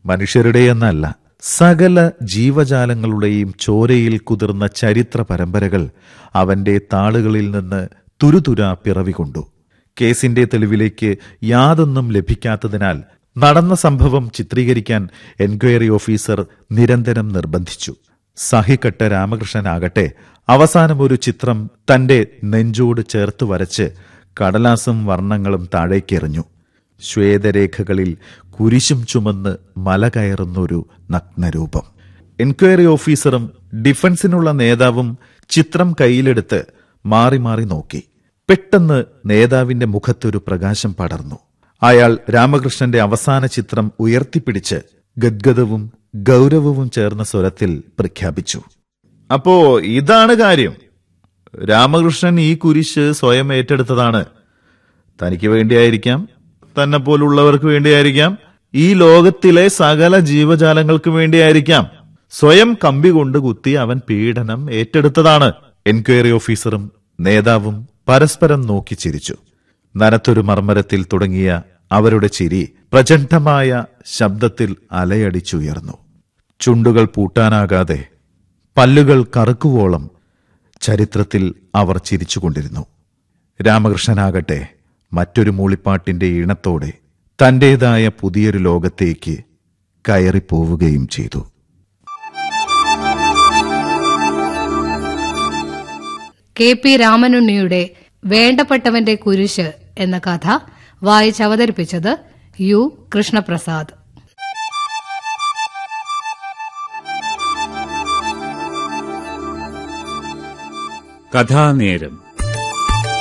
മനുഷ്യരുടെയെന്നല്ല സകല ജീവജാലങ്ങളുടെയും ചോരയിൽ കുതിർന്ന ചരിത്ര പരമ്പരകൾ അവന്റെ താളുകളിൽ നിന്ന് തുരുതുരാ പിറവികൊണ്ടു കേസിന്റെ തെളിവിലേക്ക് യാതൊന്നും ലഭിക്കാത്തതിനാൽ നടന്ന സംഭവം ചിത്രീകരിക്കാൻ എൻക്വയറി ഓഫീസർ നിരന്തരം നിർബന്ധിച്ചു സഹിക്കട്ട രാമകൃഷ്ണനാകട്ടെ അവസാനം ഒരു ചിത്രം തന്റെ നെഞ്ചോട് ചേർത്ത് വരച്ച് കടലാസും വർണ്ണങ്ങളും താഴേക്കെറിഞ്ഞു ശ്വേതരേഖകളിൽ കുരിശും ചുമന്ന് മല കയറുന്നൊരു നഗ്നരൂപം എൻക്വയറി ഓഫീസറും ഡിഫൻസിനുള്ള നേതാവും ചിത്രം കയ്യിലെടുത്ത് മാറി മാറി നോക്കി പെട്ടെന്ന് നേതാവിന്റെ മുഖത്തൊരു പ്രകാശം പടർന്നു അയാൾ രാമകൃഷ്ണന്റെ അവസാന ചിത്രം ഉയർത്തിപ്പിടിച്ച് ഗദ്ഗതവും ഗൗരവവും ചേർന്ന സ്വരത്തിൽ പ്രഖ്യാപിച്ചു അപ്പോ ഇതാണ് കാര്യം രാമകൃഷ്ണൻ ഈ കുരിശ് സ്വയം ഏറ്റെടുത്തതാണ് തനിക്ക് വേണ്ടിയായിരിക്കാം തന്നെ പോലുള്ളവർക്ക് വേണ്ടിയായിരിക്കാം ഈ ലോകത്തിലെ സകല ജീവജാലങ്ങൾക്ക് വേണ്ടിയായിരിക്കാം സ്വയം കമ്പി കൊണ്ട് കുത്തി അവൻ പീഡനം ഏറ്റെടുത്തതാണ് എൻക്വയറി ഓഫീസറും നേതാവും പരസ്പരം നോക്കി ചിരിച്ചു നനത്തൊരു മർമ്മരത്തിൽ തുടങ്ങിയ അവരുടെ ചിരി പ്രചണ്ഡമായ ശബ്ദത്തിൽ അലയടിച്ചുയർന്നു ചുണ്ടുകൾ പൂട്ടാനാകാതെ പല്ലുകൾ കറുക്കുവോളം ചരിത്രത്തിൽ അവർ ചിരിച്ചുകൊണ്ടിരുന്നു രാമകൃഷ്ണനാകട്ടെ മറ്റൊരു മൂളിപ്പാട്ടിന്റെ ഈണത്തോടെ തന്റേതായ പുതിയൊരു ലോകത്തേക്ക് കയറിപ്പോവുകയും ചെയ്തു കെ പി രാമനുണ്ണിയുടെ വേണ്ടപ്പെട്ടവന്റെ കുരിശ് എന്ന കഥ വായിച്ചവതരിപ്പിച്ചത് യു കൃഷ്ണപ്രസാദ് കഥാനേരം